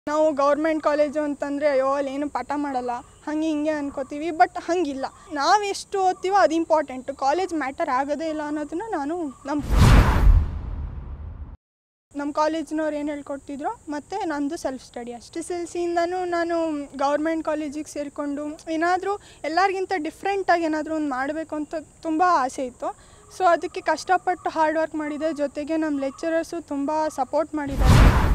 ನಾವು government college ಅಂತಂದರೆ ಅಯ್ಯೋ ಅಲ್ಲಿ ಏನು ಪಾಠ ಮಾಡಲ್ಲ ಹಂಗೆ ಹಿಂಗೆ ಅನ್ಕೋತೀವಿ ಬಟ್ ಹಂಗಿಲ್ಲ ನಾವು ಎಷ್ಟು ಓದ್ತೀವೋ ಅದು ಇಂಪಾರ್ಟೆಂಟು ಕಾಲೇಜ್ ಮ್ಯಾಟರ್ ಆಗೋದೇ ಇಲ್ಲ ಅನ್ನೋದನ್ನ ನಾನು ನಮ್ಮ ನಮ್ಮ ಕಾಲೇಜಿನವ್ರು ಏನು ಹೇಳ್ಕೊಡ್ತಿದ್ರು ಮತ್ತು ನಂದು ಸೆಲ್ಫ್ ಸ್ಟಡಿ ಅಷ್ಟು ಎಸ್ ಎಲ್ ಸಿಯಿಂದನೂ ನಾನು ಗೌರ್ಮೆಂಟ್ ಕಾಲೇಜಿಗೆ ಸೇರಿಕೊಂಡು ಏನಾದರೂ ಎಲ್ಲರಿಗಿಂತ ಡಿಫ್ರೆಂಟಾಗಿ ಏನಾದರೂ ಒಂದು ಮಾಡಬೇಕು ಅಂತ ತುಂಬ ಆಸೆ ಇತ್ತು ಸೊ ಅದಕ್ಕೆ ಕಷ್ಟಪಟ್ಟು ಹಾರ್ಡ್ ವರ್ಕ್ ಮಾಡಿದೆ ಜೊತೆಗೆ ನಮ್ಮ ಲೆಕ್ಚರರ್ಸು ತುಂಬ ಸಪೋರ್ಟ್ ಮಾಡಿದ್ದಾರೆ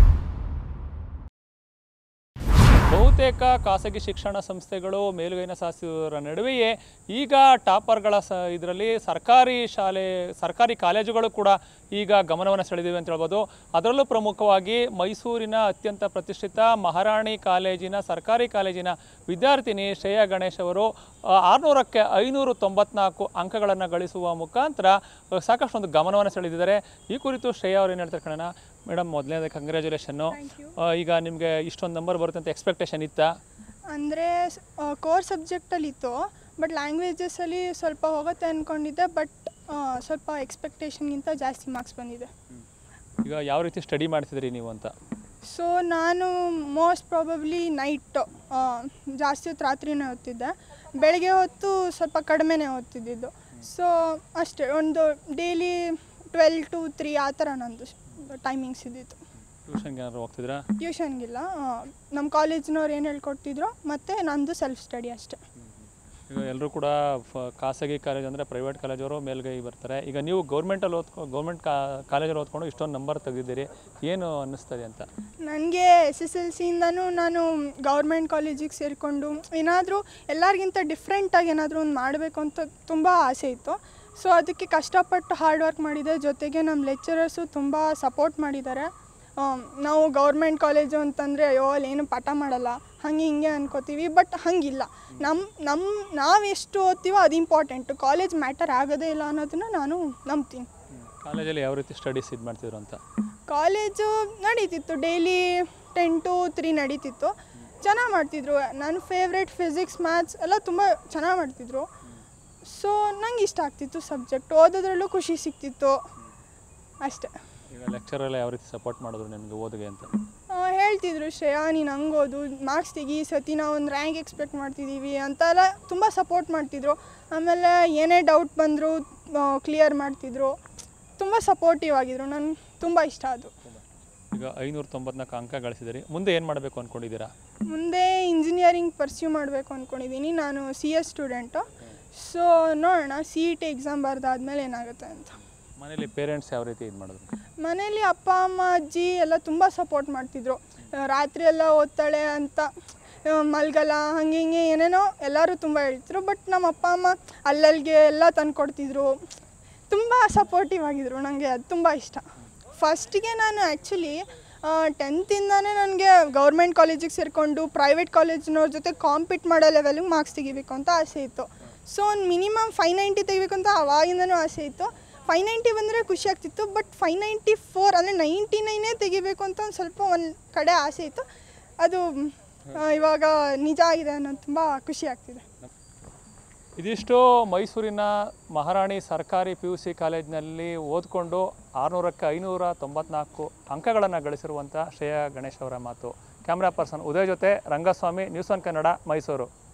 ಬಹುತೇಕ ಖಾಸಗಿ ಶಿಕ್ಷಣ ಸಂಸ್ಥೆಗಳು ಮೇಲುಗೈನ ಸಾಧಿಸುವವರ ನಡುವೆಯೇ ಈಗ ಟಾಪರ್ಗಳ ಸ ಇದರಲ್ಲಿ ಸರ್ಕಾರಿ ಶಾಲೆ ಸರ್ಕಾರಿ ಕಾಲೇಜುಗಳು ಕೂಡ ಈಗ ಗಮನವನ್ನು ಸೆಳೆದಿವೆ ಅಂತ ಹೇಳ್ಬೋದು ಅದರಲ್ಲೂ ಪ್ರಮುಖವಾಗಿ ಮೈಸೂರಿನ ಅತ್ಯಂತ ಪ್ರತಿಷ್ಠಿತ ಮಹಾರಾಣಿ ಕಾಲೇಜಿನ ಸರ್ಕಾರಿ ಕಾಲೇಜಿನ ವಿದ್ಯಾರ್ಥಿನಿ ಶ್ರೇಯಾ ಗಣೇಶ್ ಅವರು ಆ, ಆರುನೂರಕ್ಕೆ ಐನೂರು ತೊಂಬತ್ನಾಲ್ಕು ಅಂಕಗಳನ್ನು ಗಳಿಸುವ ಮುಖಾಂತರ ಆ, ಸಾಕಷ್ಟು ಒಂದು ಗಮನವನ್ನು ಸೆಳೆದಿದ್ದಾರೆ ಈ ಕುರಿತು ಶ್ರೇಯಾ ಅವ್ರು ಏನು ಹೇಳ್ತಾರೆ ಕಣ ಮೇಡಮ್ ಮೊದಲನೇದು ಕಂಗ್ರ್ಯಾಚುಲೇಷನ್ನು ಥ್ಯಾಂಕ್ ಯು ಈಗ ನಿಮಗೆ ಇಷ್ಟೊಂದು ನಂಬರ್ ಬರುತ್ತೆ ಅಂತ ಎಕ್ಸ್ಪೆಕ್ಟೇಷನ್ ಇತ್ತಾ ಅಂದರೆ ಕೋರ್ ಸಬ್ಜೆಕ್ಟಲ್ಲಿ ಇತ್ತು ಬಟ್ ಲ್ಯಾಂಗ್ವೇಜಸಲ್ಲಿ ಸ್ವಲ್ಪ ಹೋಗುತ್ತೆ ಅಂದ್ಕೊಂಡಿದ್ದೆ ಬಟ್ ಸ್ವಲ್ಪ ಎಕ್ಸ್ಪೆಕ್ಟೇಷನ್ಗಿಂತ ಜಾಸ್ತಿ ಮಾರ್ಕ್ಸ್ ಬಂದಿದೆ ಈಗ ಯಾವ ರೀತಿ ಸ್ಟಡಿ ಮಾಡ್ತಿದ್ರಿ ನೀವು ಅಂತ ಸೊ ನಾನು ಮೋಸ್ಟ್ ಪ್ರಾಬಬ್ಲಿ ನೈಟ್ ಜಾಸ್ತಿ ಹೊತ್ತು ರಾತ್ರಿನೇ ಓದ್ತಿದ್ದೆ ಬೆಳಗ್ಗೆ ಹೊತ್ತು ಸ್ವಲ್ಪ ಕಡಿಮೆನೇ ಓದ್ತಿದ್ದಿದ್ದು ಸೊ ಅಷ್ಟೇ ಒಂದು ಡೈಲಿ ಟ್ವೆಲ್ ಟು ತ್ರೀ ಆ ಥರ ನಂದು ಟೈಮಿಂಗ್ಸ್ ಇದ್ದಿತ್ತು ಟ್ಯೂಷನ್ಗೆ ಏನಾದ್ರು ಹೋಗ್ತಿದ್ರಾ ಟ್ಯೂಷನ್ಗಿಲ್ಲ ನಮ್ಮ ಕಾಲೇಜಿನವ್ರು ಏನು ಹೇಳ್ಕೊಡ್ತಿದ್ರು ಮತ್ತು ನಂದು ಸೆಲ್ಫ್ ಸ್ಟಡಿ ಅಷ್ಟೇ ಈಗ ಎಲ್ಲರೂ ಕೂಡ ಫ ಖಾಸಗಿ ಕಾಲೇಜ್ ಅಂದರೆ ಪ್ರೈವೇಟ್ ಕಾಲೇಜವರು ಮೇಲ್ಗೈ ಬರ್ತಾರೆ ಈಗ ನೀವು ಗೌರ್ಮೆಂಟಲ್ಲಿ ಓದ್ಕೊ ಗೌರ್ಮೆಂಟ್ ಕಾ ಕಾಲೇಜಲ್ಲಿ ಓದ್ಕೊಂಡು ಇಷ್ಟೊಂದು ನಂಬರ್ ತೆಗೆದಿದ್ದೀರಿ ಏನು ಅನ್ನಿಸ್ತದೆ ಅಂತ ನನಗೆ ಎಸ್ ಎಸ್ ಎಲ್ ಸಿಯಿಂದನೂ ನಾನು ಗೌರ್ಮೆಂಟ್ ಕಾಲೇಜಿಗೆ ಸೇರಿಕೊಂಡು ಏನಾದರೂ ಎಲ್ಲರಿಗಿಂತ ಡಿಫ್ರೆಂಟಾಗಿ ಏನಾದರೂ ಒಂದು ಮಾಡಬೇಕು ಅಂತ ತುಂಬ ಆಸೆ ಇತ್ತು ಸೊ ಅದಕ್ಕೆ ಕಷ್ಟಪಟ್ಟು ಹಾರ್ಡ್ ವರ್ಕ್ ಮಾಡಿದೆ ಜೊತೆಗೆ ನಮ್ಮ ಲೆಕ್ಚರರ್ಸು ತುಂಬ ಸಪೋರ್ಟ್ ಮಾಡಿದ್ದಾರೆ ಆಮ್, ನಾವು ಗೌರ್ಮೆಂಟ್ ಕಾಲೇಜು ಅಂತಂದರೆ ಅಯ್ಯೋ ಅಲ್ಲಿ ಏನು ಪಾಠ ಮಾಡಲ್ಲ ಹಂಗೆ ಹಿಂಗೆ ಅನ್ಕೋತೀವಿ ಬಟ್ ಹಂಗಿಲ್ಲ ನಮ್ಮ ನಮ್ಮ ನಾವು ಎಷ್ಟು ಓದ್ತೀವೋ ಅದು ಇಂಪಾರ್ಟೆಂಟು ಕಾಲೇಜ್ ಮ್ಯಾಟರ್ ಆಗೋದೇ ಇಲ್ಲ ಅನ್ನೋದನ್ನ ನಾನು ನಂಬ್ತೀನಿ ಕಾಲೇಜಲ್ಲಿ ಯಾವ ರೀತಿ ಸ್ಟಡೀಸ್ ಇದು ಮಾಡ್ತಿದ್ರು ಅಂತ ಕಾಲೇಜು ನಡೀತಿತ್ತು ಡೈಲಿ ಟೆನ್ ಟು ತ್ರೀ ನಡೀತಿತ್ತು ಚೆನ್ನಾಗಿ ಮಾಡ್ತಿದ್ರು ನನ್ನ ಫೇವ್ರೆಟ್ ಫಿಸಿಕ್ಸ್ ಮ್ಯಾಥ್ಸ್ ಎಲ್ಲ ತುಂಬ ಚೆನ್ನಾಗಿ ಮಾಡ್ತಿದ್ರು ಸೊ ನಂಗೆ ಇಷ್ಟ ಆಗ್ತಿತ್ತು ಸಬ್ಜೆಕ್ಟ್ ಓದೋದ್ರಲ್ಲೂ ಖುಷಿ ಸಿಕ್ತಿತ್ತು ಅಷ್ಟೇ ಈಗ ಲೆಕ್ಚರೆಲ್ಲ ಯಾವ ರೀತಿ ಸಪೋರ್ಟ್ ಮಾಡಿದ್ರು ನಿಮಗೆ ಓದಿಗೆ ಅಂತ ಆ, ಹೇಳ್ತಿದ್ರು ಶ್ರೇಯಾ ನೀನು ಹಂಗೆ ಓದು ಮಾರ್ಕ್ಸ್ ತೆಗಿ ಈ ಸತಿ ನಾವು ಒಂದು ರ್ಯಾಂಕ್ ಎಕ್ಸ್ಪೆಕ್ಟ್ ಮಾಡ್ತಿದ್ದೀವಿ ಅಂತೆಲ್ಲ ತುಂಬ ಸಪೋರ್ಟ್ ಮಾಡ್ತಿದ್ರು ಆಮೇಲೆ ಏನೇ ಡೌಟ್ ಬಂದರೂ ಕ್ಲಿಯರ್ ಮಾಡ್ತಿದ್ರು ತುಂಬ ಸಪೋರ್ಟಿವ್ ಆಗಿದ್ರು ನನಗೆ ತುಂಬ ಇಷ್ಟ ಅದು ಈಗ ಐನೂರ ತೊಂಬತ್ನಾಲ್ಕು ಅಂಕ ಗಳಿಸಿದಿರಿ ಮುಂದೆ ಏನು ಮಾಡಬೇಕು ಅಂದ್ಕೊಂಡಿದ್ದೀರಾ ಮುಂದೆ ಇಂಜಿನಿಯರಿಂಗ್ ಪರ್ಸ್ಯೂ ಮಾಡಬೇಕು ಅಂದ್ಕೊಂಡಿದ್ದೀನಿ ನಾನು ಸಿ ಎಸ್ ಸ್ಟೂಡೆಂಟು ಸೊ ನೋಡೋಣ ಸಿ ಇ ಟಿ ಎಕ್ಸಾಮ್ ಬರೆದಾದ್ಮೇಲೆ ಏನಾಗುತ್ತೆ ಅಂತ ಮನೇಲಿ ಪೇರೆಂಟ್ಸ್ ಯಾವ ರೀತಿ ಇದು ಮಾಡಿದ್ರು ಮನೇಲಿ ಅಪ್ಪ ಅಮ್ಮ ಅಜ್ಜಿ ಎಲ್ಲ ತುಂಬ ಸಪೋರ್ಟ್ ಮಾಡ್ತಿದ್ರು ಆ, ರಾತ್ರಿ ಎಲ್ಲ ಓದ್ತಾಳೆ ಅಂತ ಆ, ಮಲ್ಗಲ್ಲ ಹಂಗೆ ಹಿಂಗೆ ಏನೇನೋ ಎಲ್ಲರೂ ತುಂಬ ಹೇಳ್ತಿದ್ರು ಬಟ್ ನಮ್ಮ ಅಪ್ಪ ಅಮ್ಮ ಅಲ್ಲಲ್ಲಿಗೆ ಎಲ್ಲ ತಂದ್ಕೊಡ್ತಿದ್ರು ತುಂಬ ಸಪೋರ್ಟಿವ್ ಆಗಿದ್ರು ನನಗೆ ಅದು ತುಂಬ ಇಷ್ಟ ಫಸ್ಟಿಗೆ ನಾನು ಆ್ಯಕ್ಚುಲಿ ಟೆಂತಿಂದನೇ ನನಗೆ ಗೌರ್ಮೆಂಟ್ ಕಾಲೇಜಿಗೆ ಸೇರಿಕೊಂಡು ಪ್ರೈವೇಟ್ ಕಾಲೇಜಿನವ್ರ ಜೊತೆ ಕಾಂಪೀಟ್ ಮಾಡೋ ಲೆವೆಲಿಗೆ ಮಾರ್ಕ್ಸ್ ತೆಗಿಬೇಕು ಅಂತ ಆಸೆ ಇತ್ತು ಸೊ ಒಂದು ಮಿನಿಮಮ್ ಫೈವ್ ನೈಂಟಿ ತೆಗಿಬೇಕು ಅಂತ ಅವಾಗಿಂದನೂ ಆಸೆ ಇತ್ತು ಫೈವ್ ನೈಂಟಿ ಬಂದರೆ ಖುಷಿ ಆಗ್ತಿತ್ತು ಬಟ್ ಫೈವ್ ನೈಂಟಿ ಫೋರ್ ಅಂದರೆ ನೈಂಟಿ ನೈನೇ ತೆಗಿಬೇಕು ಅಂತ ಒಂದು ಸ್ವಲ್ಪ ಒಂದು ಕಡೆ ಆಸೆ ಇತ್ತು ಅದು ಆ, ಇವಾಗ ನಿಜ ಆಗಿದೆ ಅನ್ನೋದು ತುಂಬ ಖುಷಿ ಆಗ್ತಿದೆ ಇದಿಷ್ಟು ಮೈಸೂರಿನ ಮಹಾರಾಣಿ ಸರ್ಕಾರಿ ಪಿ ಯು ಸಿ ಕಾಲೇಜಿನಲ್ಲಿ ಓದ್ಕೊಂಡು ಆರುನೂರಕ್ಕೆ ಐನೂರ ತೊಂಬತ್ನಾಲ್ಕು ಅಂಕಗಳನ್ನು ಗಳಿಸಿರುವಂಥ ಶ್ರೇಯಾ ಗಣೇಶ್ ಅವರ ಮಾತು ಕ್ಯಾಮ್ರಾ ಪರ್ಸನ್ ಉದಯ್ ಜೊತೆ ರಂಗಸ್ವಾಮಿ ನ್ಯೂಸ್ ಒನ್ ಕನ್ನಡ ಮೈಸೂರು